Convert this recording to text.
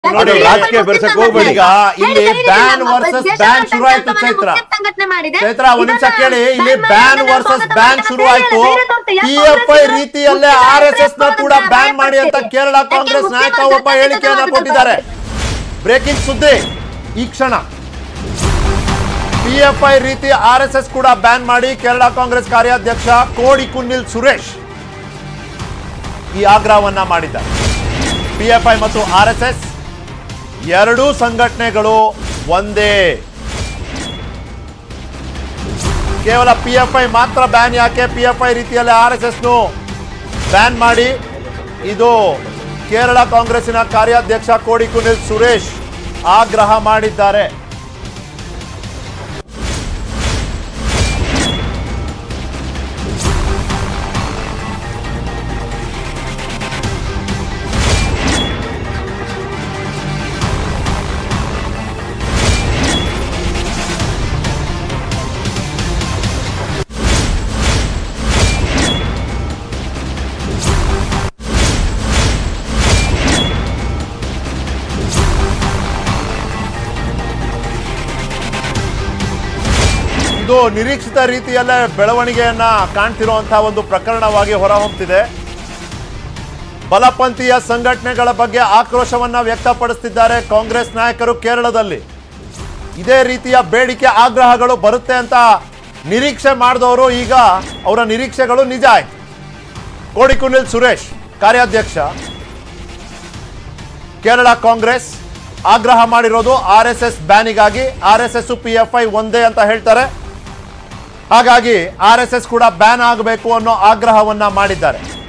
ನೋಡಿ, ರಾಜಕೀಯ ಬೆರ್ಸಕ್ ಹೋಗ್ಬೇಡಿ. ಈಗ ಇಲ್ಲಿ ಬ್ಯಾನ್ ವರ್ಸಸ್ ಬ್ಯಾನ್ ಶುರು ಆಯ್ತು ಚೈತ್ರ ಚೈತ್ರ ಒಂದ್ ನಿಮಿಷ ಕೇಳಿ ಇಲ್ಲಿ ಬ್ಯಾನ್ ವರ್ಸಸ್ ಬ್ಯಾನ್ ಶುರು ಆಯ್ತು ಪಿ ಎಫ್ ಐ ರೀತಿಯಲ್ಲೇ ಆರ್ ಎಸ್ ಎಸ್ ನ ಕೂಡ ಬ್ಯಾನ್ ಮಾಡಿ ಅಂತ ಕೇರಳ ಕಾಂಗ್ರೆಸ್ ನಾಯಕ ಒಬ್ಬ ಹೇಳಿಕೆಯನ್ನ ಕೊಟ್ಟಿದ್ದಾರೆ ಬ್ರೇಕಿಂಗ್ ಸುದ್ದಿ ಈ ಕ್ಷಣ ಪಿ ಎಫ್ ಐ ರೀತಿ ಆರ್ ಎಸ್ ಎಸ್ ಕೂಡ ಬ್ಯಾನ್ ಮಾಡಿ ಕೇರಳ ಕಾಂಗ್ರೆಸ್ ಕಾರ್ಯಾಧ್ಯಕ್ಷ ಕೋಡಿ ಕುನ್ನಿಲ್ ಸುರೇಶ್ ಈ ಆಗ್ರಹವನ್ನ ಮಾಡಿದ್ದಾರೆ ಪಿ ಎಫ್ ಐ ಮತ್ತು ಆರ್ ಎಸ್ ಎಸ್ ಎರಡೂ ಸಂಘಟನೆಗಳು ಒಂದೇ ಕೇವಲ ಪಿ ಎಫ್ ಐ ಮಾತ್ರ ಬ್ಯಾನ್ ಯಾಕೆ ಪಿ ಎಫ್ ಐ ರೀತಿಯಲ್ಲಿ ಆರ್ ಎಸ್ ಎಸ್ನು ಬ್ಯಾನ್ ಮಾಡಿ ಇದು ಕೇರಳ ಕಾಂಗ್ರೆಸ್ಸಿನ ಕಾರ್ಯಾಧ್ಯಕ್ಷ ಕೋಡಿ ಕುನಿಲ್ ಸುರೇಶ್ ಆಗ್ರಹ ಮಾಡಿದ್ದಾರೆ ಇದು ನಿರೀಕ್ಷಿತ ರೀತಿಯಲ್ಲೇ ಬೆಳವಣಿಗೆಯನ್ನ ಕಾಣ್ತಿರುವಂತಹ ಒಂದು ಪ್ರಕರಣವಾಗಿ ಹೊರಹೊಮ್ಮುತ್ತಿದೆ ಬಲಪಂಥೀಯ ಸಂಘಟನೆಗಳ ಬಗ್ಗೆ ಆಕ್ರೋಶವನ್ನ ವ್ಯಕ್ತಪಡಿಸುತ್ತಿದ್ದಾರೆ ಕಾಂಗ್ರೆಸ್ ನಾಯಕರು ಕೇರಳದಲ್ಲಿ ಇದೇ ರೀತಿಯ ಬೇಡಿಕೆ ಆಗ್ರಹಗಳು ಬರುತ್ತೆ ಅಂತ ನಿರೀಕ್ಷೆ ಮಾಡಿದವರು ಈಗ ಅವರ ನಿರೀಕ್ಷೆಗಳು ನಿಜ ಆಯ್ತು ಕೋಡಿಕುನಿಲ್ ಸುರೇಶ್ ಕಾರ್ಯಾಧ್ಯಕ್ಷ ಕೇರಳ ಕಾಂಗ್ರೆಸ್ ಆಗ್ರಹ ಮಾಡಿರೋದು ಆರ್ ಎಸ್ ಎಸ್ ಬ್ಯಾನಿಗಾಗಿ R S S P F I ಒಂದೇ ಅಂತ ಹೇಳ್ತಾರೆ ಹಾಗಾಗಿ ಆರ್ ಎಸ್ ಎಸ್ ಕೂಡ ಬ್ಯಾನ್ ಆಗಬೇಕು ಅನ್ನೋ ಆಗ್ರಹವನ್ನ ಮಾಡಿದ್ದಾರೆ